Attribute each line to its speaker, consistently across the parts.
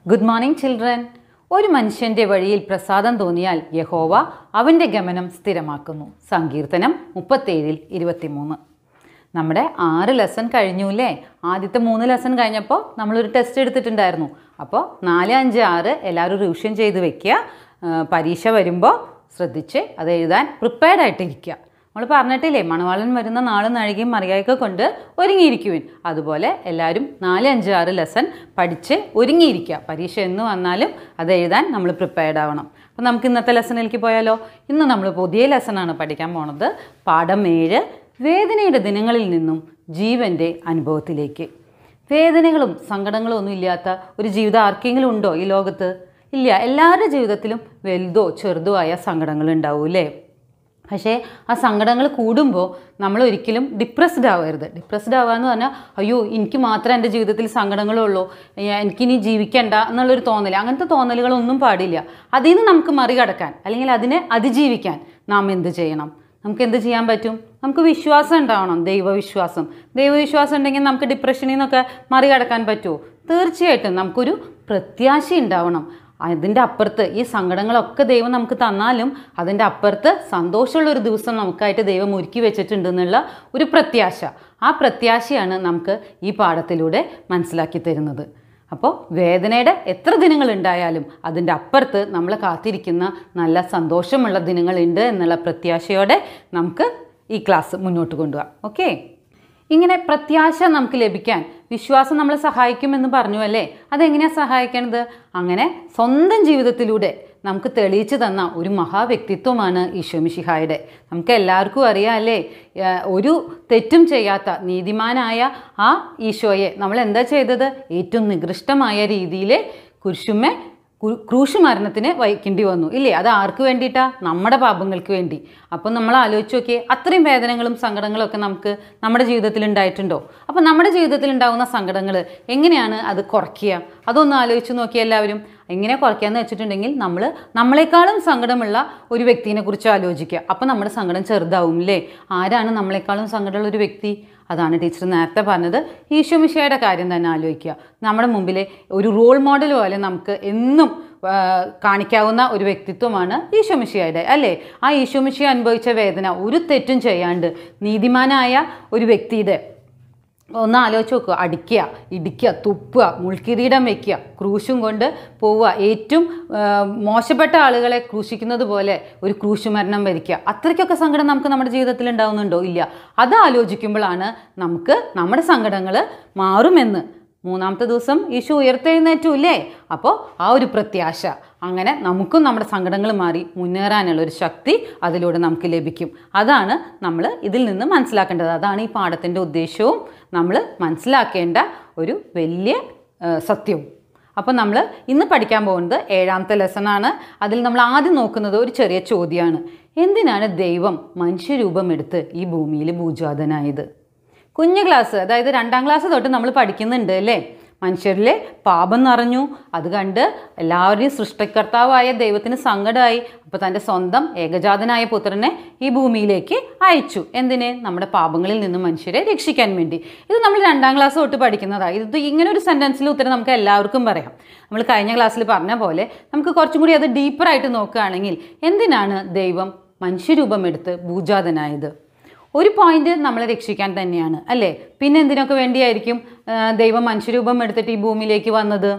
Speaker 1: Good morning children ഒരു മനുഷ്യന്റെ വഴിയിൽ പ്രസാദം തോന്നിയാൽ യഹോവ അവൻ്റെ ഗമനം സ്ഥിരമാക്കുന്നു സങ്കീർത്തനം മുപ്പത്തേഴിൽ ഇരുപത്തിമൂന്ന് നമ്മുടെ ആറ് ലെസൺ കഴിഞ്ഞു അല്ലേ ആദ്യത്തെ മൂന്ന് ലെസൺ കഴിഞ്ഞപ്പോൾ നമ്മളൊരു ടെസ്റ്റ് എടുത്തിട്ടുണ്ടായിരുന്നു അപ്പോൾ നാല് അഞ്ച് ആറ് എല്ലാവരും റിവിഷൻ ചെയ്ത് വെക്കുക ആ, പരീക്ഷ വരുമ്പോൾ ശ്രദ്ധിച്ച് അത് എഴുതാൻ പ്രിപ്പയർഡ് ആയിട്ടിരിക്കുക നമ്മൾ പറഞ്ഞിട്ടില്ലേ മണവാളൻ വരുന്ന നാളും നാഴികയും മറിയായൊക്കെ കൊണ്ട് ഒരുങ്ങിയിരിക്കുവിൻ അതുപോലെ എല്ലാവരും നാല് അഞ്ച് ആറ് ലെസൺ പഠിച്ച് ഒരുങ്ങിയിരിക്കുക പരീക്ഷ എന്ന് വന്നാലും അത് എഴുതാൻ നമ്മൾ പ്രിപ്പയർഡ് ആവണം അപ്പോൾ നമുക്ക് ഇന്നത്തെ ലെസണിലേക്ക് പോയാലോ ഇന്ന് നമ്മൾ പുതിയ ലെസണാണ് പഠിക്കാൻ പോണത് പാഠം ഏഴ് വേദനയുടെ ദിനങ്ങളിൽ നിന്നും ജീവൻ്റെ അനുഭവത്തിലേക്ക് വേദനകളും സങ്കടങ്ങളും ഒന്നും ഇല്ലാത്ത ഒരു ജീവിതം ആർക്കെങ്കിലും ഉണ്ടോ ഈ ലോകത്ത് ഇല്ല എല്ലാവരുടെ ജീവിതത്തിലും വലുതോ ചെറുതോ ആയ സങ്കടങ്ങൾ ഉണ്ടാവും അല്ലേ പക്ഷേ ആ സങ്കടങ്ങൾ കൂടുമ്പോൾ നമ്മൾ ഒരിക്കലും ഡിപ്രസ്ഡ് ആവരുത് ഡിപ്രസ്ഡ് ആവുക എന്ന് പറഞ്ഞാൽ അയ്യോ എനിക്ക് മാത്രമേ എൻ്റെ ജീവിതത്തിൽ സങ്കടങ്ങളുള്ളൂ ഏ, എനിക്കിനി ജീവിക്കണ്ട എന്നുള്ളൊരു തോന്നൽ അങ്ങനത്തെ തോന്നലുകളൊന്നും പാടില്ല അതിൽ നിന്ന് നമുക്ക് മറികടക്കാൻ അല്ലെങ്കിൽ അതിനെ അതിജീവിക്കാൻ നാം എന്ത് ചെയ്യണം നമുക്ക് എന്ത് ചെയ്യാൻ പറ്റും നമുക്ക് വിശ്വാസം ഉണ്ടാവണം ദൈവവിശ്വാസം ദൈവവിശ്വാസം ഉണ്ടെങ്കിൽ നമുക്ക് ഡിപ്രഷനിൽ നിന്നൊക്കെ മറികടക്കാൻ പറ്റുമോ തീർച്ചയായിട്ടും നമുക്കൊരു പ്രത്യാശ ഉണ്ടാവണം അതിൻ്റെ അപ്പുറത്ത് ഈ സങ്കടങ്ങളൊക്കെ ദൈവം നമുക്ക് തന്നാലും അതിൻ്റെ അപ്പുറത്ത് സന്തോഷമുള്ള ഒരു ദിവസം നമുക്കായിട്ട് ദൈവം ഒരുക്കി വെച്ചിട്ടുണ്ടെന്നുള്ള ഒരു പ്രത്യാശ ആ പ്രത്യാശയാണ് നമുക്ക് ഈ പാഠത്തിലൂടെ മനസ്സിലാക്കി തരുന്നത് അപ്പോൾ വേദനയുടെ എത്ര ദിനങ്ങൾ ഉണ്ടായാലും അതിൻ്റെ അപ്പുറത്ത് നമ്മളെ കാത്തിരിക്കുന്ന നല്ല സന്തോഷമുള്ള ദിനങ്ങളുണ്ട് എന്നുള്ള പ്രത്യാശയോടെ നമുക്ക് ഈ ക്ലാസ് മുന്നോട്ട് കൊണ്ടുപോകാം ഓക്കെ ഇങ്ങനെ പ്രത്യാശ നമുക്ക് ലഭിക്കാൻ വിശ്വാസം നമ്മളെ സഹായിക്കുമെന്ന് പറഞ്ഞു അല്ലേ അതെങ്ങനെയാണ് സഹായിക്കണത് അങ്ങനെ സ്വന്തം ജീവിതത്തിലൂടെ നമുക്ക് തെളിയിച്ചു തന്ന ഒരു മഹാവ്യക്തിത്വമാണ് ഈശോമിഷിഹായുടെ നമുക്ക് എല്ലാവർക്കും അറിയാം അല്ലേ ഏഹ് ഒരു തെറ്റും ചെയ്യാത്ത നീതിമാനായ ആ ഈശോയെ നമ്മൾ എന്താ ചെയ്തത് ഏറ്റവും നികൃഷ്ടമായ രീതിയിൽ കുരിശുമ്മെ കു- ക്രൂശ് മരണത്തിന് വഹിക്കേണ്ടി വന്നു ഇല്ലേ അത് ആർക്ക് വേണ്ടിയിട്ടാ നമ്മുടെ പാപങ്ങൾക്ക് വേണ്ടി അപ്പം നമ്മൾ ആലോചിച്ച് നോക്കിയേ അത്രയും വേദനകളും സങ്കടങ്ങളും ഒക്കെ നമുക്ക് നമ്മുടെ ജീവിതത്തിൽ ഉണ്ടായിട്ടുണ്ടോ അപ്പം നമ്മുടെ ജീവിതത്തിൽ ഉണ്ടാകുന്ന സങ്കടങ്ങൾ എങ്ങനെയാണ് അത് കുറയ്ക്കുക അതൊന്ന് ആലോചിച്ച് നോക്കിയ എല്ലാവരും എങ്ങനെ കുറയ്ക്കാന്ന് വെച്ചിട്ടുണ്ടെങ്കിൽ നമ്മൾ നമ്മളെക്കാളും സങ്കടമുള്ള ഒരു വ്യക്തിനെ കുറിച്ച് ആലോചിക്കുക അപ്പം നമ്മുടെ സങ്കടം ചെറുതാവും അല്ലേ ആരാണ് നമ്മളെക്കാളും സങ്കടമുള്ള ഒരു വ്യക്തി അതാണ് ടീച്ചർ നേരത്തെ പറഞ്ഞത് ഈശോമിഷയുടെ കാര്യം തന്നെ ആലോചിക്കുക നമ്മുടെ മുമ്പിലെ ഒരു റോൾ മോഡൽ പോലെ നമുക്ക് എന്നും ആ, കാണിക്കാവുന്ന ഒരു വ്യക്തിത്വമാണ് ഈശോമിഷിയുടെ അല്ലേ ആ ഈശോമിഷി അനുഭവിച്ച വേദന ഒരു തെറ്റും ചെയ്യാണ്ട് നീതിമാനായ ഒരു വ്യക്തിയുടെ ഒന്ന് ആലോചിച്ച് നോക്കുക അടിക്കുക ഇടിക്കുക തുപ്പുക മുൾക്കിരീടം വെക്കുക ക്രൂശും കൊണ്ട് പോവുക ഏറ്റവും ആ, മോശപ്പെട്ട ആളുകളെ ക്രൂശിക്കുന്നത് പോലെ ഒരു ക്രൂശ് മരണം വരിക്കുക അത്രയ്ക്കൊക്കെ സങ്കടം നമുക്ക് നമ്മുടെ ജീവിതത്തിൽ ഉണ്ടാവുന്നുണ്ടോ ഇല്ല അത് ആലോചിക്കുമ്പോഴാണ് നമുക്ക് നമ്മുടെ സങ്കടങ്ങൾ മാറുമെന്ന് മൂന്നാമത്തെ ദിവസം യേശു ഉയർത്തെഴുന്നേറ്റു ഇല്ലേ അപ്പോൾ ആ ഒരു പ്രത്യാശ അങ്ങനെ നമുക്കും നമ്മുടെ സങ്കടങ്ങൾ മാറി മുന്നേറാനുള്ള ഒരു ശക്തി അതിലൂടെ നമുക്ക് ലഭിക്കും അതാണ് നമ്മൾ ഇതിൽ നിന്ന് മനസ്സിലാക്കേണ്ടത് അതാണ് ഈ പാഠത്തിൻ്റെ ഉദ്ദേശവും നമ്മൾ മനസ്സിലാക്കേണ്ട ഒരു വലിയ ആ, സത്യവും അപ്പോൾ നമ്മൾ ഇന്ന് പഠിക്കാൻ പോകുന്നത് ഏഴാമത്തെ ലെസണാണ് അതിൽ നമ്മൾ ആദ്യം നോക്കുന്നത് ഒരു ചെറിയ ചോദ്യമാണ് എന്തിനാണ് ദൈവം മനുഷ്യരൂപം എടുത്ത് ഈ ഭൂമിയിൽ ഭൂജാതനായത് കുഞ്ഞു ക്ലാസ് അതായത് രണ്ടാം ക്ലാസ് തൊട്ട് നമ്മൾ പഠിക്കുന്നുണ്ട് അല്ലേ മനുഷ്യരിലെ പാപം നിറഞ്ഞു അത് കണ്ട് എല്ലാവരെയും സൃഷ്ടികർത്താവായ ദൈവത്തിന് സങ്കടമായി അപ്പോൾ തൻ്റെ സ്വന്തം ഏകജാതനായ പുത്രനെ ഈ ഭൂമിയിലേക്ക് അയച്ചു എന്തിന് നമ്മുടെ പാപങ്ങളിൽ നിന്ന് മനുഷ്യരെ രക്ഷിക്കാൻ വേണ്ടി ഇത് നമ്മൾ രണ്ടാം ക്ലാസ് തൊട്ട് പഠിക്കുന്നതാണ് ഇത് ഇങ്ങനെ ഒരു സെൻറ്റൻസിൽ ഉത്തരം നമുക്ക് എല്ലാവർക്കും പറയാം നമ്മൾ കഴിഞ്ഞ ക്ലാസ്സിൽ പറഞ്ഞ പോലെ നമുക്ക് കുറച്ചും കൂടി അത് ഡീപ്പറായിട്ട് നോക്കുകയാണെങ്കിൽ എന്തിനാണ് ദൈവം മനുഷ്യരൂപം എടുത്ത് ഭൂജാതനായത് ഒരു പോയിന്റ് നമ്മളെ രക്ഷിക്കാൻ തന്നെയാണ് അല്ലേ പിന്നെ എന്തിനൊക്കെ വേണ്ടിയായിരിക്കും ആ, ദൈവം മനുഷ്യരൂപം എടുത്തിട്ട് ഈ ഭൂമിയിലേക്ക് വന്നത്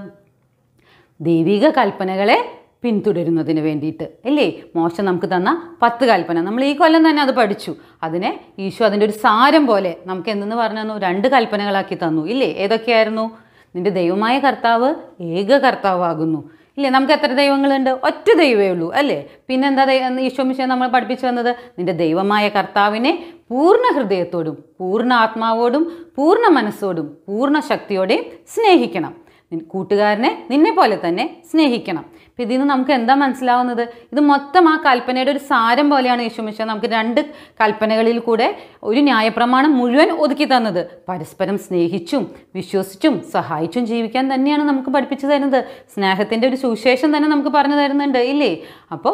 Speaker 1: ദൈവിക കൽപ്പനകളെ പിന്തുടരുന്നതിന് വേണ്ടിയിട്ട് അല്ലേ മോശം നമുക്ക് തന്ന പത്ത് കൽപ്പന നമ്മൾ ഈ കൊല്ലം തന്നെ അത് പഠിച്ചു അതിനെ ഈശോ അതിൻ്റെ ഒരു സാരം പോലെ നമുക്ക് എന്തെന്ന് പറഞ്ഞു തന്നു രണ്ട് കൽപ്പനകളാക്കി തന്നു ഇല്ലേ ഏതൊക്കെയായിരുന്നു നിന്റെ ദൈവമായ കർത്താവ് ഏക കർത്താവാകുന്നു ഇല്ലേ നമുക്ക് എത്ര ദൈവങ്ങളുണ്ട് ഒറ്റ ദൈവമേ ഉള്ളൂ അല്ലേ പിന്നെന്താ ദൈ- ഈശോ മിശിഹ നമ്മൾ പഠിപ്പിച്ചു വന്നത് നിന്റെ ദൈവമായ കർത്താവിനെ പൂർണ്ണ ഹൃദയത്തോടും പൂർണ്ണ ആത്മാവോടും പൂർണ്ണ മനസ്സോടും പൂർണ്ണ ശക്തിയോടെയും സ്നേഹിക്കണം നിൻ- കൂട്ടുകാരനെ നിന്നെ പോലെ തന്നെ സ്നേഹിക്കണം അപ്പം ഇതിൽ നിന്ന് നമുക്ക് എന്താ മനസ്സിലാവുന്നത് ഇത് മൊത്തം ആ കൽപ്പനയുടെ ഒരു സാരം പോലെയാണ് യേശുമിശ നമുക്ക് രണ്ട് കൽപ്പനകളിൽ കൂടെ ഒരു ന്യായപ്രമാണം മുഴുവൻ ഒതുക്കി തന്നത് പരസ്പരം സ്നേഹിച്ചും വിശ്വസിച്ചും സഹായിച്ചും ജീവിക്കാൻ തന്നെയാണ് നമുക്ക് പഠിപ്പിച്ചു തരുന്നത് സ്നേഹത്തിൻ്റെ ഒരു സുവിശേഷം തന്നെ നമുക്ക് പറഞ്ഞു തരുന്നുണ്ട് ഇല്ലേ അപ്പോൾ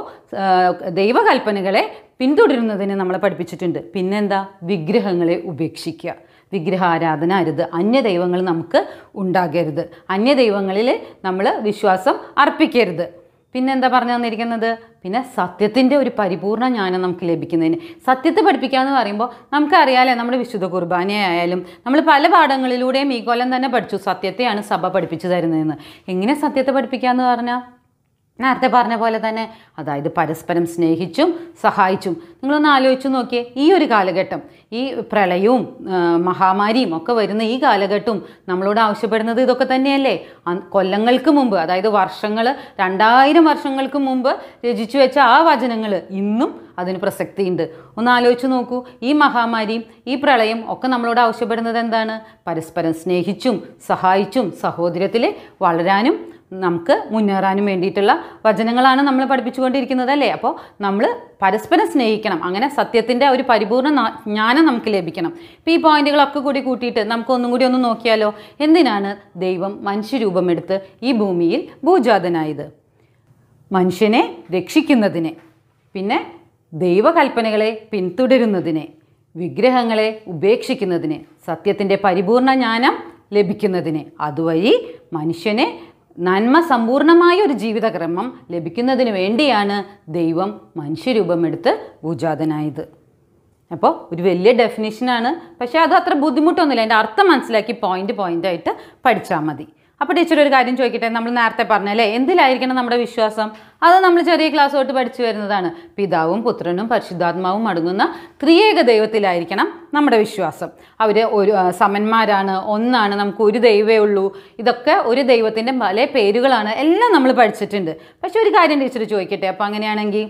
Speaker 1: ദൈവകൽപ്പനകളെ പിന്തുടരുന്നതിന് നമ്മളെ പഠിപ്പിച്ചിട്ടുണ്ട് പിന്നെന്താ വിഗ്രഹങ്ങളെ ഉപേക്ഷിക്കുക വിഗ്രഹാരാധന അരുത് അന്യ ദൈവങ്ങൾ നമുക്ക് ഉണ്ടാകരുത് അന്യ ദൈവങ്ങളിൽ നമ്മൾ വിശ്വാസം അർപ്പിക്കരുത് പിന്നെ എന്താ പറഞ്ഞു തന്നിരിക്കുന്നത് പിന്നെ സത്യത്തിൻ്റെ ഒരു പരിപൂർണ്ണ ജ്ഞാനം നമുക്ക് ലഭിക്കുന്നതിന് സത്യത്തെ പഠിപ്പിക്കുക എന്ന് പറയുമ്പോൾ നമുക്കറിയാലേ നമ്മുടെ വിശുദ്ധ കുർബാനയായാലും നമ്മൾ പല പാഠങ്ങളിലൂടെയും ഈ കൊല്ലം തന്നെ പഠിച്ചു സത്യത്തെയാണ് സഭ പഠിപ്പിച്ചു തരുന്നതെന്ന് എങ്ങനെ സത്യത്തെ പഠിപ്പിക്കുക എന്ന് പറഞ്ഞാൽ നേരത്തെ പറഞ്ഞ പോലെ തന്നെ അതായത് പരസ്പരം സ്നേഹിച്ചും സഹായിച്ചും നിങ്ങളൊന്ന് ആലോചിച്ച് നോക്കിയേ ഈ ഒരു കാലഘട്ടം ഈ പ്രളയവും ആ, മഹാമാരിയും ഒക്കെ വരുന്ന ഈ കാലഘട്ടവും നമ്മളോട് ആവശ്യപ്പെടുന്നത് ഇതൊക്കെ തന്നെയല്ലേ അ- കൊല്ലങ്ങൾക്ക് മുമ്പ് അതായത് വർഷങ്ങൾ രണ്ടായിരം വർഷങ്ങൾക്ക് മുമ്പ് രചിച്ചു വെച്ച ആ വചനങ്ങൾ ഇന്നും അതിന് പ്രസക്തിയുണ്ട് ഒന്ന് ആലോചിച്ച് നോക്കൂ ഈ മഹാമാരിയും ഈ പ്രളയം ഒക്കെ നമ്മളോട് ആവശ്യപ്പെടുന്നത് എന്താണ് പരസ്പരം സ്നേഹിച്ചും സഹായിച്ചും സഹോദര്യത്തിൽ വളരാനും നമുക്ക് മുന്നേറാനും വേണ്ടിയിട്ടുള്ള വചനങ്ങളാണ് നമ്മൾ പഠിപ്പിച്ചുകൊണ്ടിരിക്കുന്നത് അല്ലേ അപ്പോൾ നമ്മൾ പരസ്പരം സ്നേഹിക്കണം അങ്ങനെ സത്യത്തിൻ്റെ ഒരു പരിപൂർണ്ണ നാ- ജ്ഞാനം നമുക്ക് ലഭിക്കണം ഇപ്പോൾ ഈ പോയിന്റുകളൊക്കെ കൂടി കൂട്ടിയിട്ട് നമുക്ക് ഒന്നും കൂടി ഒന്ന് നോക്കിയാലോ എന്തിനാണ് ദൈവം മനുഷ്യരൂപമെടുത്ത് ഈ ഭൂമിയിൽ ഭൂജാതനായത് മനുഷ്യനെ രക്ഷിക്കുന്നതിന് പിന്നെ ദൈവകൽപ്പനകളെ പിന്തുടരുന്നതിന് വിഗ്രഹങ്ങളെ ഉപേക്ഷിക്കുന്നതിന് സത്യത്തിൻ്റെ പരിപൂർണ ജ്ഞാനം ലഭിക്കുന്നതിന് അതുവഴി മനുഷ്യനെ നന്മ സമ്പൂർണമായ ഒരു ജീവിതക്രമം ലഭിക്കുന്നതിന് വേണ്ടിയാണ് ദൈവം മനുഷ്യരൂപമെടുത്ത് ഭൂജാതനായത് അപ്പോൾ ഒരു വലിയ ഡെഫിനേഷനാണ് പക്ഷേ അത് അത്ര ബുദ്ധിമുട്ടൊന്നുമില്ല അതിൻ്റെ അർത്ഥം മനസ്സിലാക്കി പോയിന്റ് പോയിന്റ് ആയിട്ട് പഠിച്ചാൽ മതി അപ്പോൾ ടീച്ചർ ഒരു കാര്യം ചോദിക്കട്ടെ നമ്മൾ നേരത്തെ പറഞ്ഞല്ലേ എന്തിലായിരിക്കണം നമ്മുടെ വിശ്വാസം അത് നമ്മൾ ചെറിയ ക്ലാസ് തൊട്ട് പഠിച്ചു വരുന്നതാണ് പിതാവും പുത്രനും പരിശുദ്ധാത്മാവും അടങ്ങുന്ന ത്രിയേക ദൈവത്തിലായിരിക്കണം നമ്മുടെ വിശ്വാസം അവർ ഒരു ആ, സമന്മാരാണ് ഒന്നാണ് നമുക്ക് ഒരു ദൈവമേ ഉള്ളൂ ഇതൊക്കെ ഒരു ദൈവത്തിൻ്റെ പല പേരുകളാണ് എല്ലാം നമ്മൾ പഠിച്ചിട്ടുണ്ട് പക്ഷെ ഒരു കാര്യം ടീച്ചർ ചോദിക്കട്ടെ അപ്പോൾ അങ്ങനെയാണെങ്കിൽ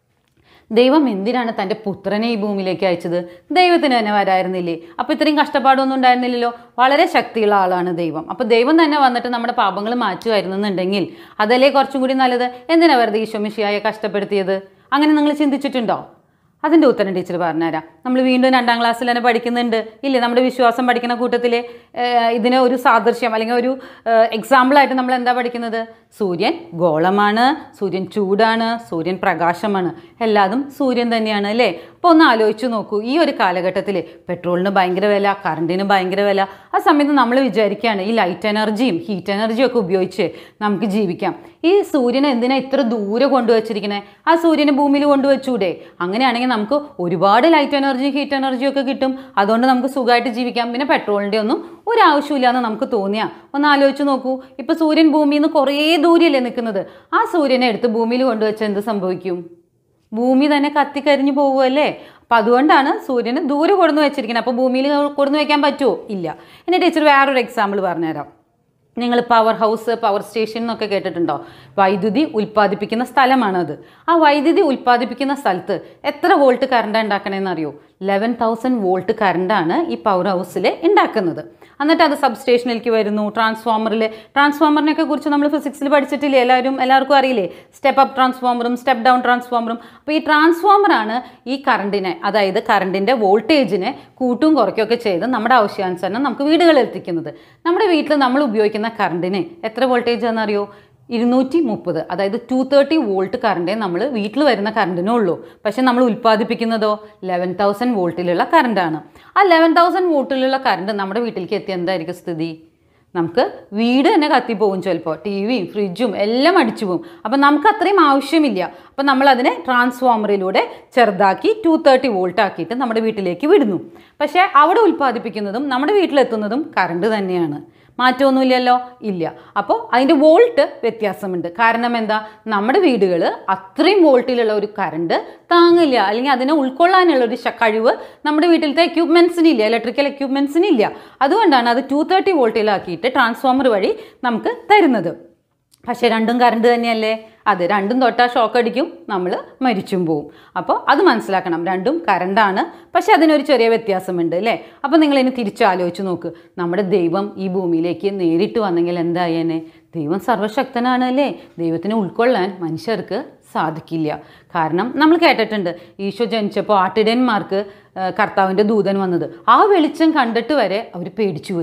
Speaker 1: ദൈവം എന്തിനാണ് തൻ്റെ പുത്രനെ ഈ ഭൂമിയിലേക്ക് അയച്ചത് ദൈവത്തിന് തന്നെ വരായിരുന്നില്ലേ അപ്പോൾ ഇത്രയും കഷ്ടപ്പാടൊന്നും ഉണ്ടായിരുന്നില്ലല്ലോ വളരെ ശക്തിയുള്ള ആളാണ് ദൈവം അപ്പോൾ ദൈവം തന്നെ വന്നിട്ട് നമ്മുടെ പാപങ്ങൾ മാറ്റുമായിരുന്നെന്നുണ്ടെങ്കിൽ അതല്ലേ കുറച്ചും കൂടി നല്ലത് എന്തിനാ വെറുതെ ഈശോമിഷിയായ കഷ്ടപ്പെടുത്തിയത് അങ്ങനെ നിങ്ങൾ ചിന്തിച്ചിട്ടുണ്ടോ അതിൻ്റെ ഉത്തരം ടീച്ചർ പറഞ്ഞുതരാം നമ്മൾ വീണ്ടും രണ്ടാം ക്ലാസ്സിൽ തന്നെ പഠിക്കുന്നുണ്ട് ഇല്ലേ നമ്മുടെ വിശ്വാസം പഠിക്കുന്ന കൂട്ടത്തിൽ ഇതിന് ഒരു സാദൃശ്യം അല്ലെങ്കിൽ ഒരു എക്സാമ്പിളായിട്ട് നമ്മൾ എന്താ പഠിക്കുന്നത് സൂര്യൻ ഗോളമാണ് സൂര്യൻ ചൂടാണ് സൂര്യൻ പ്രകാശമാണ് എല്ലാതും സൂര്യൻ തന്നെയാണ് അല്ലേ അപ്പോൾ ഒന്ന് ആലോചിച്ച് നോക്കൂ ഈ ഒരു കാലഘട്ടത്തിൽ പെട്രോളിന് ഭയങ്കര വില കറണ്ടിന് ഭയങ്കര വില ആ സമയത്ത് നമ്മൾ വിചാരിക്കുകയാണ് ഈ ലൈറ്റ് എനർജിയും ഹീറ്റ് എനർജിയും ഒക്കെ ഉപയോഗിച്ച് നമുക്ക് ജീവിക്കാം ഈ സൂര്യനെ എന്തിനാ ഇത്ര ദൂരെ കൊണ്ടുവച്ചിരിക്കണേ ആ സൂര്യനെ ഭൂമിയിൽ കൊണ്ടുവച്ചൂടെ അങ്ങനെയാണെങ്കിൽ നമുക്ക് ഒരുപാട് ലൈറ്റ് എനർജി ഹീറ്റ് എനർജി ഒക്കെ കിട്ടും അതുകൊണ്ട് നമുക്ക് സുഖമായിട്ട് ജീവിക്കാം പിന്നെ പെട്രോളിൻ്റെ ഒന്നും ഒരു ആവശ്യമില്ല എന്ന് നമുക്ക് തോന്നിയാ ഒന്ന് ആലോചിച്ച് നോക്കൂ ഇപ്പോൾ സൂര്യൻ ഭൂമിയിൽ നിന്ന് കുറേ ദൂരെയല്ലേ നിൽക്കുന്നത് ആ സൂര്യനെ എടുത്ത് ഭൂമിയിൽ കൊണ്ടുവച്ചാൽ എന്ത് സംഭവിക്കും ഭൂമി തന്നെ കത്തിക്കരിഞ്ഞു പോകുമല്ലേ അപ്പം അതുകൊണ്ടാണ് സൂര്യന് ദൂരെ കൊടുന്ന് വെച്ചിരിക്കുന്നത് അപ്പോൾ ഭൂമിയിൽ കൊടുന്ന് വെക്കാൻ പറ്റുമോ ഇല്ല എൻ്റെ ടീച്ചർ വേറൊരു എക്സാമ്പിൾ പറഞ്ഞുതരാം നിങ്ങൾ പവർ ഹൗസ് പവർ സ്റ്റേഷൻ എന്നൊക്കെ കേട്ടിട്ടുണ്ടോ വൈദ്യുതി ഉൽപ്പാദിപ്പിക്കുന്ന സ്ഥലമാണത് ആ വൈദ്യുതി ഉൽപ്പാദിപ്പിക്കുന്ന സ്ഥലത്ത് എത്ര വോൾട്ട് കറണ്ട് ഉണ്ടാക്കണമെന്ന് അറിയോ ലെവൻ തൗസൻഡ് വോൾട്ട് കറണ്ടാണ് ഈ പവർ ഹൗസിൽ ഉണ്ടാക്കുന്നത് എന്നിട്ട് അത് സബ് സ്റ്റേഷനിലേക്ക് വരുന്നു ട്രാൻസ്ഫോമറിൽ ട്രാൻസ്ഫോമറിനെയൊക്കെ കുറിച്ച് നമ്മൾ ഫിസിക്സിൽ പഠിച്ചിട്ടില്ലേ എല്ലാവരും എല്ലാവർക്കും അറിയില്ലേ സ്റ്റെപ്പ് അപ്പ് ട്രാൻസ്ഫോമറും സ്റ്റെപ്പ് ഡൗൺ ട്രാൻസ്ഫോമറും അപ്പോൾ ഈ ട്രാൻസ്ഫോമറാണ് ഈ കറണ്ടിനെ അതായത് കറണ്ടിൻ്റെ വോൾട്ടേജിനെ കൂട്ടും കുറയ്ക്കുകയൊക്കെ ചെയ്ത് നമ്മുടെ ആവശ്യാനുസരണം നമുക്ക് വീടുകളിൽ എത്തിക്കുന്നത് നമ്മുടെ വീട്ടിൽ നമ്മൾ ഉപയോഗിക്കുന്ന കറണ്ടിന് എത്ര വോൾട്ടേജ് ആണെന്നറിയോ ഇരുന്നൂറ്റി മുപ്പത് അതായത് ടു തേർട്ടി വോൾട്ട് കറണ്ടേ നമ്മൾ വീട്ടിൽ വരുന്ന കറണ്ടിനേ ഉള്ളൂ പക്ഷെ നമ്മൾ ഉൽപ്പാദിപ്പിക്കുന്നതോ ലെവൻ തൗസൻഡ് വോൾട്ടിലുള്ള കറണ്ടാണ് ആ ലെവൻ തൗസൻഡ് വോൾട്ടിലുള്ള കറണ്ട് നമ്മുടെ വീട്ടിലേക്ക് എത്തി എന്തായിരിക്കും സ്ഥിതി നമുക്ക് വീട് തന്നെ കത്തിപ്പോകും ചിലപ്പോൾ ടി വിയും ഫ്രിഡ്ജും എല്ലാം അടിച്ചു പോകും അപ്പം നമുക്ക് അത്രയും ആവശ്യമില്ല അപ്പം നമ്മൾ അതിനെ ട്രാൻസ്ഫോമറിലൂടെ ചെറുതാക്കി ടു തേർട്ടി വോൾട്ട് ആക്കിയിട്ട് നമ്മുടെ വീട്ടിലേക്ക് വിടുന്നു പക്ഷേ അവിടെ ഉൽപ്പാദിപ്പിക്കുന്നതും നമ്മുടെ വീട്ടിലെത്തുന്നതും കറണ്ട് തന്നെയാണ് മാറ്റമൊന്നുമില്ലല്ലോ ഇല്ല അപ്പോൾ അതിൻ്റെ വോൾട്ട് വ്യത്യാസമുണ്ട് കാരണം എന്താ നമ്മുടെ വീടുകൾ അത്രയും വോൾട്ടിലുള്ള ഒരു കറണ്ട് താങ്ങില്ല അല്ലെങ്കിൽ അതിനെ ഉൾക്കൊള്ളാനുള്ള ഒരു ശ- കഴിവ് നമ്മുടെ വീട്ടിലത്തെ എക്യുപ്മെൻസിന് ഇല്ല ഇലക്ട്രിക്കൽ എക്യുപ്മെൻസിന് ഇല്ല അതുകൊണ്ടാണ് അത് ടു തേർട്ടി വോൾട്ടിലാക്കിയിട്ട് ട്രാൻസ്ഫോമർ വഴി നമുക്ക് തരുന്നത് പക്ഷേ രണ്ടും കറണ്ട് തന്നെയല്ലേ അത് രണ്ടും തൊട്ടാൽ ഷോക്ക് അടിക്കും നമ്മൾ മരിച്ചും പോവും അപ്പോൾ അത് മനസ്സിലാക്കണം രണ്ടും കറണ്ടാണ് പക്ഷെ അതിനൊരു ചെറിയ വ്യത്യാസമുണ്ട് അല്ലേ അപ്പോൾ നിങ്ങൾ ഇനി തിരിച്ചാലോചിച്ച് നോക്ക് നമ്മുടെ ദൈവം ഈ ഭൂമിയിലേക്ക് നേരിട്ട് വന്നെങ്കിൽ എന്തായേനെ ദൈവം സർവശക്തനാണ് അല്ലേ ദൈവത്തിനെ ഉൾക്കൊള്ളാൻ മനുഷ്യർക്ക് സാധിക്കില്ല കാരണം നമ്മൾ കേട്ടിട്ടുണ്ട് ഈശോ ജനിച്ചപ്പോൾ ആട്ടിടയന്മാർക്ക് കർത്താവിൻ്റെ ദൂതൻ വന്നത് ആ വെളിച്ചം കണ്ടിട്ട് വരെ അവർ പേടിച്ചുപോയി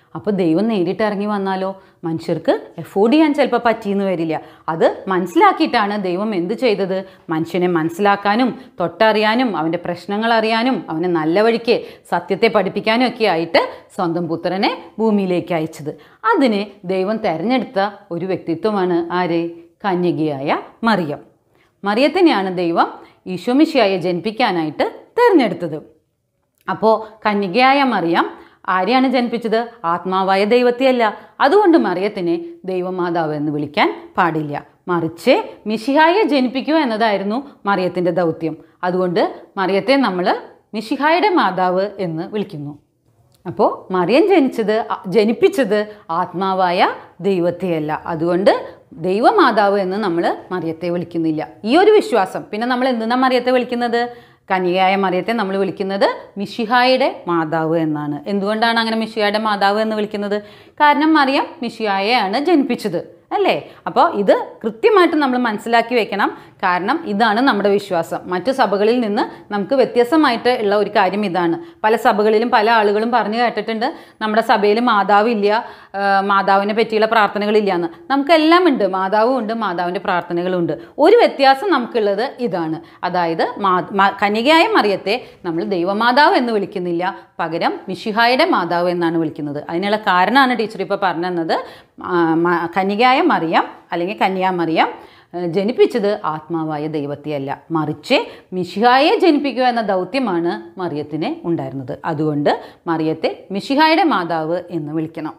Speaker 1: അപ്പോൾ ദൈവം നേരിട്ട് ഇറങ്ങി വന്നാലോ മനുഷ്യർക്ക് എഫോർഡ് ചെയ്യാൻ ചിലപ്പോൾ പറ്റിയെന്ന് വരില്ല അത് മനസ്സിലാക്കിയിട്ടാണ് ദൈവം എന്ത് ചെയ്തത് മനുഷ്യനെ മനസ്സിലാക്കാനും തൊട്ടറിയാനും അവൻ്റെ പ്രശ്നങ്ങൾ അറിയാനും അവനെ നല്ല വഴിക്ക് സത്യത്തെ പഠിപ്പിക്കാനും ഒക്കെ ആയിട്ട് സ്വന്തം പുത്രനെ ഭൂമിയിലേക്ക് അയച്ചത് അതിന് ദൈവം തിരഞ്ഞെടുത്ത ഒരു വ്യക്തിത്വമാണ് ആര് കന്യകയായ മറിയം മറിയത്തിനെയാണ് ദൈവം ഈശോമിശിയായെ ജനിപ്പിക്കാനായിട്ട് തിരഞ്ഞെടുത്തത് അപ്പോൾ കന്യകയായ മറിയം ആരെയാണ് ജനിപ്പിച്ചത് ആത്മാവായ ദൈവത്തെയല്ല അതുകൊണ്ട് മറിയത്തിനെ ദൈവമാതാവ് എന്ന് വിളിക്കാൻ പാടില്ല മറിച്ച് മിഷിഹായെ ജനിപ്പിക്കുക എന്നതായിരുന്നു മറിയത്തിൻ്റെ ദൗത്യം അതുകൊണ്ട് മറിയത്തെ നമ്മൾ മിഷിഹായുടെ മാതാവ് എന്ന് വിളിക്കുന്നു അപ്പോൾ മറിയം ജനിച്ചത് അ- ജനിപ്പിച്ചത് ആത്മാവായ ദൈവത്തെയല്ല അതുകൊണ്ട് ദൈവമാതാവ് എന്ന് നമ്മൾ മറിയത്തെ വിളിക്കുന്നില്ല ഈ ഒരു വിശ്വാസം പിന്നെ നമ്മൾ എന്തിനാ മറിയത്തെ വിളിക്കുന്നത് കന്യകയായ മറിയത്തെ നമ്മൾ വിളിക്കുന്നത് മിഷിഹായുടെ മാതാവ് എന്നാണ് എന്തുകൊണ്ടാണ് അങ്ങനെ മിഷിഹായുടെ മാതാവ് എന്ന് വിളിക്കുന്നത് കാരണം മറിയം മിഷിഹായെയാണ് ജനിപ്പിച്ചത് അല്ലേ അപ്പോൾ ഇത് കൃത്യമായിട്ട് നമ്മൾ മനസ്സിലാക്കി വെക്കണം കാരണം ഇതാണ് നമ്മുടെ വിശ്വാസം മറ്റു സഭകളിൽ നിന്ന് നമുക്ക് വ്യത്യസ്തമായിട്ട് ഉള്ള ഒരു കാര്യം ഇതാണ് പല സഭകളിലും പല ആളുകളും പറഞ്ഞു കേട്ടിട്ടുണ്ട് നമ്മുടെ സഭയിൽ മാതാവില്ല ആ, മാതാവിനെ പറ്റിയുള്ള പ്രാർത്ഥനകളില്ല എന്ന് നമുക്കെല്ലാം ഉണ്ട് മാതാവും ഉണ്ട് മാതാവിൻ്റെ പ്രാർത്ഥനകളും ഉണ്ട് ഒരു വ്യത്യാസം നമുക്കുള്ളത് ഇതാണ് അതായത് മാ മ- കന്യകയായ മറിയത്തെ നമ്മൾ ദൈവമാതാവ് എന്ന് വിളിക്കുന്നില്ല പകരം മിഷിഹായുടെ മാതാവ് എന്നാണ് വിളിക്കുന്നത് അതിനുള്ള കാരണമാണ് ടീച്ചർ ഇപ്പോൾ പറഞ്ഞു തന്നത് ആ, മ- കന്യകയായ മറിയം അല്ലെങ്കിൽ കന്യാ മറിയം ഏഹ് ജനിപ്പിച്ചത് ആത്മാവായ ദൈവത്തെയല്ല മറിച്ച് മിഷിഹായെ ജനിപ്പിക്കുക എന്ന ദൗത്യമാണ് മറിയത്തിന് ഉണ്ടായിരുന്നത് അതുകൊണ്ട് മറിയത്തെ മിഷിഹായുടെ മാതാവ് എന്ന് വിളിക്കണം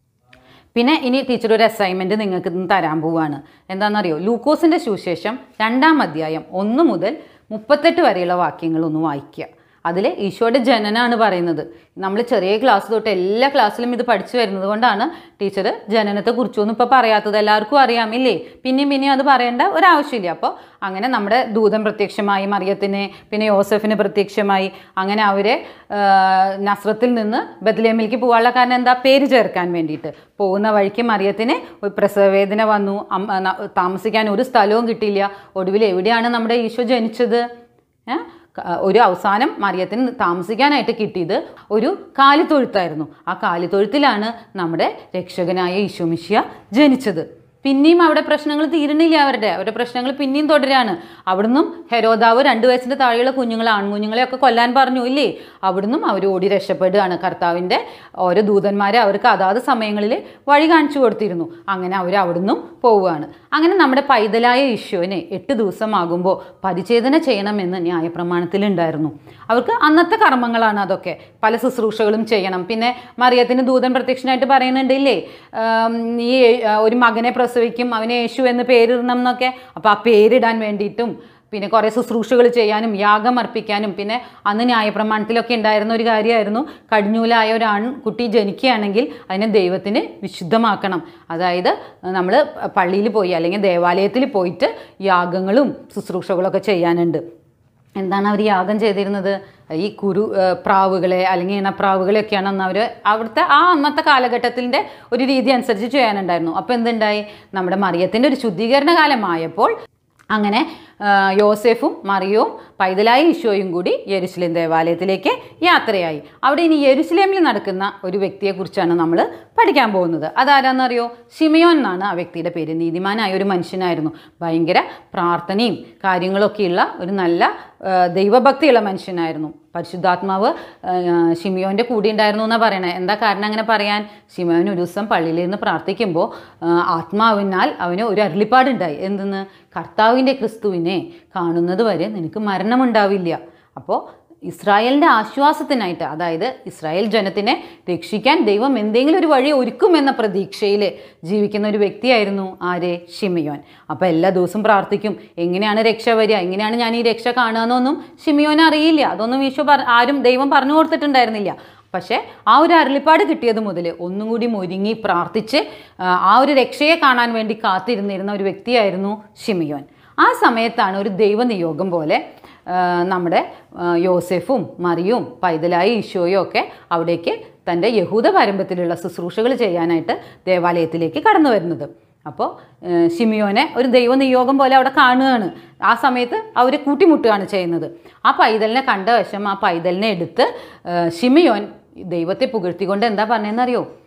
Speaker 1: പിന്നെ ഇനി ടീച്ചർ ഒരു അസൈൻമെൻറ്റ് നിങ്ങൾക്ക് ഇന്ന് തരാൻ പോവുകയാണ് എന്താണെന്നറിയോ ലൂക്കോസിൻ്റെ സുവിശേഷം രണ്ടാം അധ്യായം ഒന്ന് മുതൽ മുപ്പത്തെട്ട് വരെയുള്ള വാക്യങ്ങൾ ഒന്ന് വായിക്കുക അതിൽ ഈശോയുടെ ജനനാണ് പറയുന്നത് നമ്മൾ ചെറിയ ക്ലാസ് തൊട്ട് എല്ലാ ക്ലാസ്സിലും ഇത് പഠിച്ചു വരുന്നത് കൊണ്ടാണ് ടീച്ചർ ജനനത്തെക്കുറിച്ചൊന്നും ഇപ്പോൾ പറയാത്തത് എല്ലാവർക്കും അറിയാം ഇല്ലേ പിന്നെയും പിന്നെയും അത് പറയേണ്ട ഒരാവശ്യമില്ല അപ്പോൾ അങ്ങനെ നമ്മുടെ ദൂതൻ പ്രത്യക്ഷമായി മറിയത്തിന് പിന്നെ യോസഫിന് പ്രത്യക്ഷമായി അങ്ങനെ അവരെ ആ, നസ്രത്തിൽ നിന്ന് ബദലേമിലേക്ക് പോകാനുള്ള കാരണം എന്താ പേര് ചേർക്കാൻ വേണ്ടിയിട്ട് പോകുന്ന വഴിക്ക് മറിയത്തിന് ഒരു പ്രസവവേദന വന്നു അമ്മ- ന- താമസിക്കാൻ ഒരു സ്ഥലവും കിട്ടിയില്ല ഒടുവിൽ എവിടെയാണ് നമ്മുടെ ഈശോ ജനിച്ചത് ഏ? ക- ഒരു അവസാനം മറിയത്തിന് താമസിക്കാനായിട്ട് കിട്ടിയത് ഒരു കാലിത്തൊഴുത്തായിരുന്നു ആ കാലിത്തൊഴുത്തിലാണ് നമ്മുടെ രക്ഷകനായ ഈശോമിഷ്യ ജനിച്ചത് പിന്നെയും അവിടെ പ്രശ്നങ്ങൾ തീരണില്ല അവരുടെ അവരുടെ പ്രശ്നങ്ങൾ പിന്നെയും തുടരാണ് അവിടുന്നും ഹെരോദാവ് രണ്ട് വയസ്സിൻ്റെ താഴെയുള്ള കുഞ്ഞുങ്ങളെ ആൺകുഞ്ഞുങ്ങളെയൊക്കെ കൊല്ലാൻ പറഞ്ഞു ഇല്ലേ അവിടുന്നും അവർ ഓടി രക്ഷപ്പെടുകയാണ് കർത്താവിൻ്റെ ഓരോ ദൂതന്മാരെ അവർക്ക് അതാത് സമയങ്ങളിൽ വഴി കാണിച്ചു കൊടുത്തിരുന്നു അങ്ങനെ അവർ അവിടുന്നും പോവുകയാണ് അങ്ങനെ നമ്മുടെ പൈതലായ ഈശോനെ എട്ട് ദിവസമാകുമ്പോൾ പരിചേദന ചെയ്യണമെന്ന് ന്യായപ്രമാണത്തിലുണ്ടായിരുന്നു അവർക്ക് അന്നത്തെ കർമ്മങ്ങളാണ് അതൊക്കെ പല ശുശ്രൂഷകളും ചെയ്യണം പിന്നെ മറിയത്തിന് ദൂതൻ പ്രത്യക്ഷനായിട്ട് പറയുന്നുണ്ട് ഇല്ലേ ആം, നീ ആ, ഒരു മകനെ പ്രസവിക്കും അവനെ യേശു എന്ന് പേരിടണം എന്നൊക്കെ അപ്പോൾ ആ പേരിടാൻ വേണ്ടിയിട്ടും പിന്നെ കുറേ ശുശ്രൂഷകൾ ചെയ്യാനും യാഗം അർപ്പിക്കാനും പിന്നെ അന്ന് ന്യായപ്രമാണത്തിലൊക്കെ ഉണ്ടായിരുന്ന ഒരു കാര്യമായിരുന്നു കടിഞ്ഞൂലായ ഒരു ആൺകുട്ടി ജനിക്കുകയാണെങ്കിൽ അതിനെ ദൈവത്തിന് വിശുദ്ധമാക്കണം അതായത് നമ്മൾ പള്ളിയിൽ പോയി അല്ലെങ്കിൽ ദേവാലയത്തിൽ പോയിട്ട് യാഗങ്ങളും ശുശ്രൂഷകളൊക്കെ ചെയ്യാനുണ്ട് എന്താണ് അവർ യാഗം ചെയ്തിരുന്നത് ഈ കുരു ആ, പ്രാവുകളെ അല്ലെങ്കിൽ ഇണപ്രാവുകളെയൊക്കെയാണ് അന്ന് അവർ അവിടുത്തെ ആ അന്നത്തെ കാലഘട്ടത്തിൻ്റെ ഒരു രീതി അനുസരിച്ച് ചെയ്യാനുണ്ടായിരുന്നു അപ്പോൾ എന്തുണ്ടായി നമ്മുടെ മറിയത്തിൻ്റെ ഒരു ശുദ്ധീകരണ കാലമായപ്പോൾ അങ്ങനെ ആ, യോസെഫും മറിയവും പൈതലായ ഈശോയും കൂടി യെരുശലേം ദേവാലയത്തിലേക്ക് യാത്രയായി അവിടെ ഇനി യെരുശലേമിൽ നടക്കുന്ന ഒരു വ്യക്തിയെക്കുറിച്ചാണ് നമ്മൾ പഠിക്കാൻ പോകുന്നത് അതാരാന്നറിയോ ഷിമയോൻ എന്നാണ് ആ വ്യക്തിയുടെ പേര് നീതിമാനായ ഒരു മനുഷ്യനായിരുന്നു ഭയങ്കര പ്രാർത്ഥനയും കാര്യങ്ങളൊക്കെയുള്ള ഒരു നല്ല ആ, ദൈവഭക്തിയുള്ള മനുഷ്യനായിരുന്നു പരിശുദ്ധാത്മാവ് ആ, ഷിമിയോൻ്റെ കൂടെ ഉണ്ടായിരുന്നു എന്നാണ് പറയണേ എന്താ കാരണം അങ്ങനെ പറയാൻ ഷിമിയോൻ ഒരു ദിവസം പള്ളിയിലിരുന്ന് പ്രാർത്ഥിക്കുമ്പോൾ ആ, ആത്മാവിനാൽ അവന് ഒരു അരുളിപ്പാടുണ്ടായി എന്തെന്ന് കർത്താവിൻ്റെ ക്രിസ്തുവിനെ കാണുന്നത് വരെ നിനക്ക് മരണമുണ്ടാവില്ല അപ്പോൾ ഇസ്രായേലിൻ്റെ ആശ്വാസത്തിനായിട്ട് അതായത് ഇസ്രായേൽ ജനത്തിനെ രക്ഷിക്കാൻ ദൈവം എന്തെങ്കിലും ഒരു വഴി ഒരുക്കുമെന്ന പ്രതീക്ഷയിൽ ജീവിക്കുന്ന ഒരു വ്യക്തിയായിരുന്നു ആര് ഷിമിയോൻ അപ്പോൾ എല്ലാ ദിവസവും പ്രാർത്ഥിക്കും എങ്ങനെയാണ് രക്ഷ വരിക എങ്ങനെയാണ് ഞാൻ ഈ രക്ഷ കാണുകയെന്നൊന്നും ഷിമിയോൻ അറിയില്ല അതൊന്നും ഈശോ പറ ആരും ദൈവം പറഞ്ഞു കൊടുത്തിട്ടുണ്ടായിരുന്നില്ല പക്ഷേ ആ ഒരു അരുളിപ്പാട് കിട്ടിയത് മുതൽ ഒന്നും കൂടി ഒരുങ്ങി പ്രാർത്ഥിച്ച് ആ, ആ ഒരു രക്ഷയെ കാണാൻ വേണ്ടി കാത്തിരുന്നിരുന്ന ഒരു വ്യക്തിയായിരുന്നു ഷിമിയോൻ ആ സമയത്താണ് ഒരു ദൈവനിയോഗം പോലെ ആ, നമ്മുടെ ആ, യോസെഫും മറിയും പൈതലായ ഈശോയും ഒക്കെ അവിടേക്ക് തൻ്റെ യഹൂദ പാരമ്പര്യത്തിലുള്ള ശുശ്രൂഷകൾ ചെയ്യാനായിട്ട് ദേവാലയത്തിലേക്ക് കടന്നു വരുന്നത് അപ്പോൾ ഷിമിയോനെ ഒരു ദൈവനിയോഗം പോലെ അവിടെ കാണുകയാണ് ആ സമയത്ത് അവർ കൂട്ടിമുട്ടുകയാണ് ചെയ്യുന്നത് ആ പൈതലിനെ കണ്ട വശം ആ പൈതലിനെ എടുത്ത് ആ, ഷിമിയോൻ ദൈവത്തെ പുകഴ്ത്തിക്കൊണ്ട് എന്താ പറഞ്ഞതെന്നറിയോ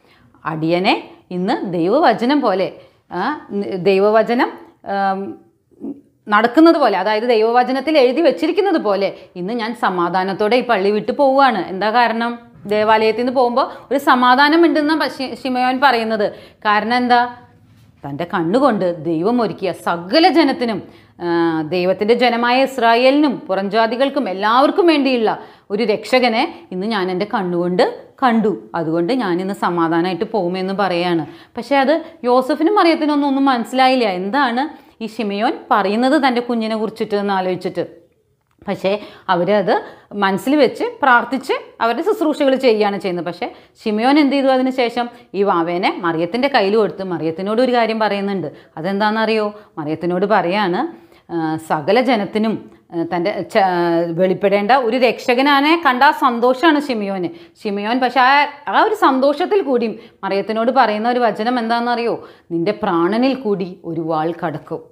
Speaker 1: അടിയനെ ഇന്ന് ദൈവവചനം പോലെ ആ, ന- ദൈവവചനം ആം, നടക്കുന്നത് പോലെ അതായത് ദൈവവചനത്തിൽ എഴുതി വെച്ചിരിക്കുന്നത് പോലെ ഇന്ന് ഞാൻ സമാധാനത്തോടെ ഈ പള്ളി വിട്ടു പോവുകയാണ് എന്താ കാരണം ദേവാലയത്തിൽ നിന്ന് പോകുമ്പോൾ ഒരു സമാധാനം ഉണ്ടെന്ന ശിമയോൻ പറയുന്നത് കാരണം എന്താ തൻ്റെ കണ്ണുകൊണ്ട് ദൈവം ഒരുക്കിയ സകല ജനത്തിനും ആ, ദൈവത്തിൻ്റെ ജനമായ ഇസ്രായേലിനും പുറംജാതികൾക്കും എല്ലാവർക്കും വേണ്ടിയുള്ള ഒരു രക്ഷകനെ ഇന്ന് ഞാൻ എൻ്റെ കണ്ണുകൊണ്ട് കണ്ടു അതുകൊണ്ട് ഞാനിന്ന് സമാധാനമായിട്ട് പോകുമെന്ന് പറയാണ് പക്ഷേ അത് യോസഫിനും മറിയത്തിനൊന്നും ഒന്നും മനസ്സിലായില്ല എന്താണ് ഈ ഷിമയോൻ പറയുന്നത് തൻ്റെ കുഞ്ഞിനെ കുറിച്ചിട്ട് എന്ന് ആലോചിച്ചിട്ട് പക്ഷേ അവരത് മനസ്സിൽ വെച്ച് പ്രാർത്ഥിച്ച് അവരുടെ ശുശ്രൂഷകൾ ചെയ്യുകയാണ് ചെയ്യുന്നത് പക്ഷേ ഷിമയോൻ എന്ത് ചെയ്തു അതിന് ശേഷം ഈ വാവേനെ മറിയത്തിൻ്റെ കയ്യിൽ കൊടുത്ത് മറിയത്തിനോട് ഒരു കാര്യം പറയുന്നുണ്ട് അതെന്താണെന്നറിയോ മറിയത്തിനോട് പറയാണ് ആ, സകല ജനത്തിനും ആ, തൻ്റെ ച- വെളിപ്പെടേണ്ട ഒരു രക്ഷകനാനെ കണ്ട ആ സന്തോഷമാണ് ഷിമിയോന് ഷിമിയോൻ പക്ഷെ ആ ആ ഒരു സന്തോഷത്തിൽ കൂടിയും മറിയത്തിനോട് പറയുന്ന ഒരു വചനം എന്താണെന്നറിയോ നിന്റെ പ്രാണനിൽ കൂടി ഒരു വാൾ കടക്കും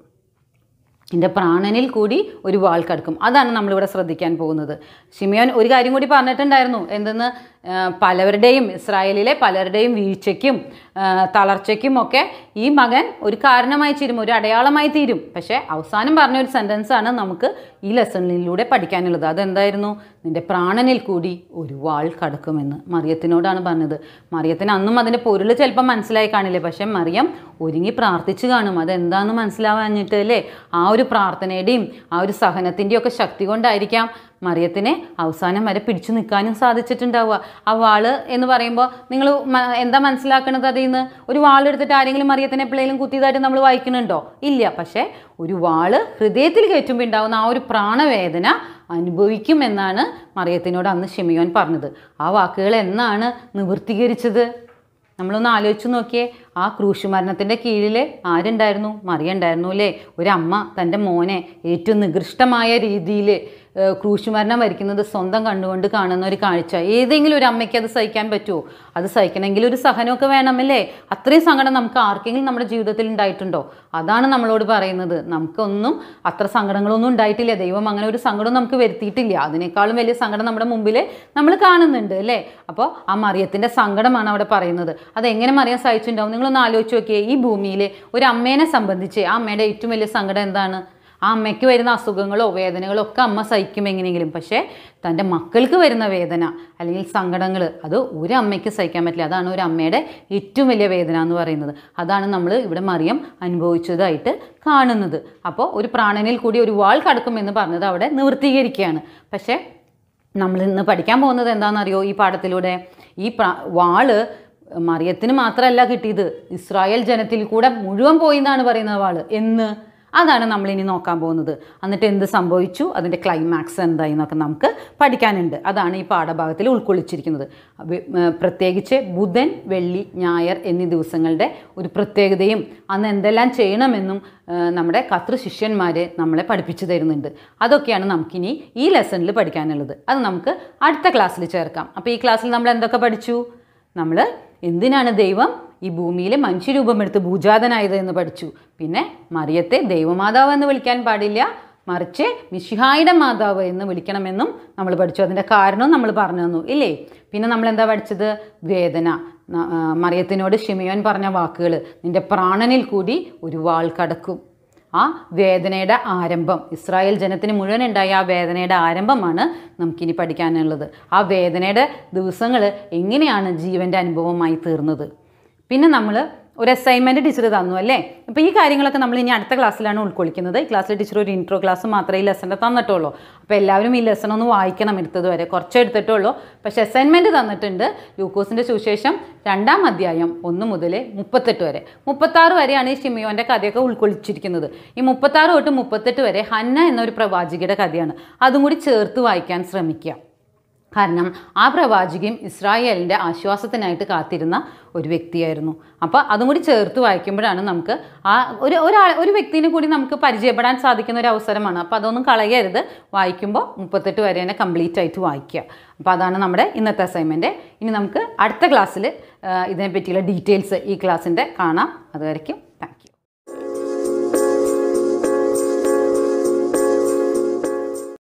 Speaker 1: എൻ്റെ പ്രാണനിൽ കൂടി ഒരു വാൾ കടക്കും അതാണ് നമ്മളിവിടെ ശ്രദ്ധിക്കാൻ പോകുന്നത് ഷിമിയോൻ ഒരു കാര്യം കൂടി പറഞ്ഞിട്ടുണ്ടായിരുന്നു എന്തെന്ന് ആ, പലവരുടെയും ഇസ്രായേലിലെ പലരുടെയും വീഴ്ചയ്ക്കും ആ, തളർച്ചയ്ക്കും ഒക്കെ ഈ മകൻ ഒരു കാരണമായി തീരും ഒരു അടയാളമായി തീരും പക്ഷേ അവസാനം പറഞ്ഞ ഒരു സെൻറ്റൻസ് ആണ് നമുക്ക് ഈ ലെസണിലൂടെ പഠിക്കാനുള്ളത് അതെന്തായിരുന്നു നിന്റെ പ്രാണനിൽ കൂടി ഒരു വാൾ കടക്കുമെന്ന് മറിയത്തിനോടാണ് പറഞ്ഞത് മറിയത്തിന് അന്നും അതിൻ്റെ പൊരുൾ ചിലപ്പോൾ മനസ്സിലായി കാണില്ലേ പക്ഷേ മറിയം ഒരുങ്ങി പ്രാർത്ഥിച്ചു കാണും അതെന്താണെന്ന് മനസ്സിലാവാഞ്ഞിട്ട് അല്ലേ ആ ഒരു പ്രാർത്ഥനയുടെയും ആ ഒരു സഹനത്തിൻ്റെയും ഒക്കെ ശക്തി കൊണ്ടായിരിക്കാം മറിയത്തിനെ അവസാനം വരെ പിടിച്ചു നിൽക്കാനും സാധിച്ചിട്ടുണ്ടാവുക ആ വാള് എന്ന് പറയുമ്പോൾ നിങ്ങൾ എന്താ മനസ്സിലാക്കണത് അതിൽ നിന്ന് ഒരു വാളെടുത്തിട്ട് ആരെങ്കിലും മറിയത്തിനെ എപ്പോഴെങ്കിലും കുത്തിയതായിട്ട് നമ്മൾ വായിക്കുന്നുണ്ടോ ഇല്ല പക്ഷേ ഒരു വാള് ഹൃദയത്തിൽ കയറ്റുമ്പോൾ ഉണ്ടാവുന്ന ആ ഒരു പ്രാണവേദന അനുഭവിക്കുമെന്നാണ് മറിയത്തിനോട് അന്ന് ഷിമിയോൻ പറഞ്ഞത് ആ വാക്കുകൾ എന്നാണ് നിവൃത്തീകരിച്ചത് നമ്മളൊന്ന് ആലോചിച്ച് നോക്കിയേ ആ ക്രൂശ് മരണത്തിൻ്റെ കീഴിൽ ആരുണ്ടായിരുന്നു മറിയ ഉണ്ടായിരുന്നു അല്ലേ ഒരമ്മ തൻ്റെ മോനെ ഏറ്റവും നികൃഷ്ടമായ രീതിയിൽ ക്രൂശ് മരണം വരിക്കുന്നത് സ്വന്തം കണ്ടുകൊണ്ട് കാണുന്ന ഒരു കാഴ്ച ഏതെങ്കിലും ഒരു അമ്മയ്ക്ക് അത് സഹിക്കാൻ പറ്റുമോ അത് സഹിക്കണമെങ്കിൽ ഒരു സഹനമൊക്കെ വേണമല്ലേ അത്രയും സങ്കടം നമുക്ക് ആർക്കെങ്കിലും നമ്മുടെ ജീവിതത്തിൽ ഉണ്ടായിട്ടുണ്ടോ അതാണ് നമ്മളോട് പറയുന്നത് നമുക്കൊന്നും അത്ര സങ്കടങ്ങളൊന്നും ഉണ്ടായിട്ടില്ല ദൈവം അങ്ങനെ ഒരു സങ്കടം നമുക്ക് വരുത്തിയിട്ടില്ല അതിനേക്കാളും വലിയ സങ്കടം നമ്മുടെ മുമ്പിൽ നമ്മൾ കാണുന്നുണ്ട് അല്ലേ അപ്പോൾ ആ മറിയത്തിൻ്റെ സങ്കടമാണ് അവിടെ പറയുന്നത് അതെങ്ങനെ മറിയാൻ സഹിച്ചിട്ടുണ്ടാവും നിങ്ങളൊന്ന് ആലോചിച്ച് നോക്കിയേ ഈ ഭൂമിയിൽ ഒരു അമ്മേനെ സംബന്ധിച്ച് ആ അമ്മയുടെ ഏറ്റവും വലിയ സങ്കടം എന്താണ് ആ അമ്മയ്ക്ക് വരുന്ന അസുഖങ്ങളോ വേദനകളോ ഒക്കെ അമ്മ സഹിക്കും എങ്ങനെയെങ്കിലും പക്ഷേ തൻ്റെ മക്കൾക്ക് വരുന്ന വേദന അല്ലെങ്കിൽ സങ്കടങ്ങൾ അത് ഒരു അമ്മയ്ക്ക് സഹിക്കാൻ പറ്റില്ല അതാണ് ഒരു അമ്മയുടെ ഏറ്റവും വലിയ വേദന എന്ന് പറയുന്നത് അതാണ് നമ്മൾ ഇവിടെ മറിയം അനുഭവിച്ചതായിട്ട് കാണുന്നത് അപ്പോൾ ഒരു പ്രാണനിൽ കൂടി ഒരു വാൾ കടക്കുമെന്ന് പറഞ്ഞത് അവിടെ നിവൃത്തീകരിക്കുകയാണ് പക്ഷേ നമ്മൾ ഇന്ന് പഠിക്കാൻ പോകുന്നത് എന്താണെന്നറിയോ ഈ പാഠത്തിലൂടെ ഈ പ്രാ വാള് മറിയത്തിന് മാത്രമല്ല കിട്ടിയത് ഇസ്രായേൽ ജനത്തിൽ കൂടെ മുഴുവൻ പോയി എന്നാണ് പറയുന്നത് വാള് എന്ന് അതാണ് നമ്മളിനി നോക്കാൻ പോകുന്നത് എന്നിട്ട് എന്ത് സംഭവിച്ചു അതിൻ്റെ ക്ലൈമാക്സ് എന്തായി എന്നൊക്കെ നമുക്ക് പഠിക്കാനുണ്ട് അതാണ് ഈ പാഠഭാഗത്തിൽ ഉൾക്കൊള്ളിച്ചിരിക്കുന്നത് വെ- ഏർ പ്രത്യേകിച്ച് ബുധൻ വെള്ളി ഞായർ എന്നീ ദിവസങ്ങളുടെ ഒരു പ്രത്യേകതയും അന്ന് എന്തെല്ലാം ചെയ്യണമെന്നും ഏർ നമ്മുടെ കർത്തൃ ശിഷ്യന്മാർ നമ്മളെ പഠിപ്പിച്ചു തരുന്നുണ്ട് അതൊക്കെയാണ് നമുക്കിനി ഈ ലെസണിൽ പഠിക്കാനുള്ളത് അത് നമുക്ക് അടുത്ത ക്ലാസ്സിൽ ചേർക്കാം അപ്പോൾ ഈ ക്ലാസ്സിൽ നമ്മൾ എന്തൊക്കെ പഠിച്ചു നമ്മൾ എന്തിനാണ് ദൈവം ഈ ഭൂമിയിൽ മനുഷ്യരൂപമെടുത്ത് ഭൂജാതനായത് എന്ന് പഠിച്ചു പിന്നെ മറിയത്തെ ദൈവമാതാവ് എന്ന് വിളിക്കാൻ പാടില്ല മറിച്ച് മിഷിഹായുടെ മാതാവ് എന്ന് വിളിക്കണമെന്നും നമ്മൾ പഠിച്ചു അതിൻ്റെ കാരണവും നമ്മൾ പറഞ്ഞു തന്നു ഇല്ലേ പിന്നെ നമ്മൾ എന്താ പഠിച്ചത് വേദന ന- ആ, മറിയത്തിനോട് ഷിമിയോൻ പറഞ്ഞ വാക്കുകൾ നിന്റെ പ്രാണനിൽ കൂടി ഒരു വാൾ കടക്കും ആ വേദനയുടെ ആരംഭം ഇസ്രായേൽ ജനത്തിന് മുഴുവൻ ഉണ്ടായ ആ വേദനയുടെ ആരംഭമാണ് നമുക്കിനി പഠിക്കാനുള്ളത് ആ വേദനയുടെ ദിവസങ്ങൾ എങ്ങനെയാണ് ജീവൻ്റെ അനുഭവമായി തീർന്നത് പിന്നെ നമ്മൾ ഒരു അസൈൻമെൻറ്റ് ടീച്ചർ തന്നു അല്ലേ അപ്പോൾ ഈ കാര്യങ്ങളൊക്കെ നമ്മൾ ഇനി അടുത്ത ക്ലാസ്സിലാണ് ഉൾക്കൊള്ളിക്കുന്നത് ഈ ക്ലാസ്സിൽ ടീച്ചർ ഒരു ഇൻട്രോ ക്ലാസ് മാത്രമേ ഈ ലെസൻ്റെ തന്നിട്ടുള്ളൂ അപ്പോൾ എല്ലാവരും ഈ ലെസൺ ഒന്ന് വായിക്കണം എടുത്തത് വരെ കുറച്ച് എടുത്തിട്ടുള്ളൂ പക്ഷേ അസൈൻമെൻറ്റ് തന്നിട്ടുണ്ട് ലൂക്കോസിൻ്റെ സുവിശേഷം രണ്ടാം അധ്യായം ഒന്ന് മുതൽ മുപ്പത്തെട്ട് വരെ മുപ്പത്താറ് വരെയാണ് ഈ ഷിമിയോൻ്റെ കഥയൊക്കെ ഉൾക്കൊള്ളിച്ചിരിക്കുന്നത് ഈ മുപ്പത്താറ് തൊട്ട് മുപ്പത്തെട്ട് വരെ ഹന്ന എന്നൊരു പ്രവാചികയുടെ കഥയാണ് അതും കൂടി ചേർത്ത് വായിക്കാൻ ശ്രമിക്കുക കാരണം ആ പ്രവാചകയും ഇസ്രായേലിൻ്റെ ആശ്വാസത്തിനായിട്ട് കാത്തിരുന്ന ഒരു വ്യക്തിയായിരുന്നു അപ്പോൾ അതും കൂടി ചേർത്ത് വായിക്കുമ്പോഴാണ് നമുക്ക് ആ ഒരു ഒരാൾ ഒരു വ്യക്തിനെ കൂടി നമുക്ക് പരിചയപ്പെടാൻ സാധിക്കുന്ന ഒരു അവസരമാണ് അപ്പോൾ അതൊന്നും കളയരുത് വായിക്കുമ്പോൾ മുപ്പത്തെട്ട് വരെ തന്നെ കംപ്ലീറ്റ് ആയിട്ട് വായിക്കുക അപ്പോൾ അതാണ് നമ്മുടെ ഇന്നത്തെ അസൈൻമെൻറ്റ് ഇനി നമുക്ക് അടുത്ത ക്ലാസ്സിൽ ഇതിനെ പറ്റിയുള്ള ഡീറ്റെയിൽസ് ഈ ക്ലാസ്സിൻ്റെ കാണാം അതുവരയ്ക്കും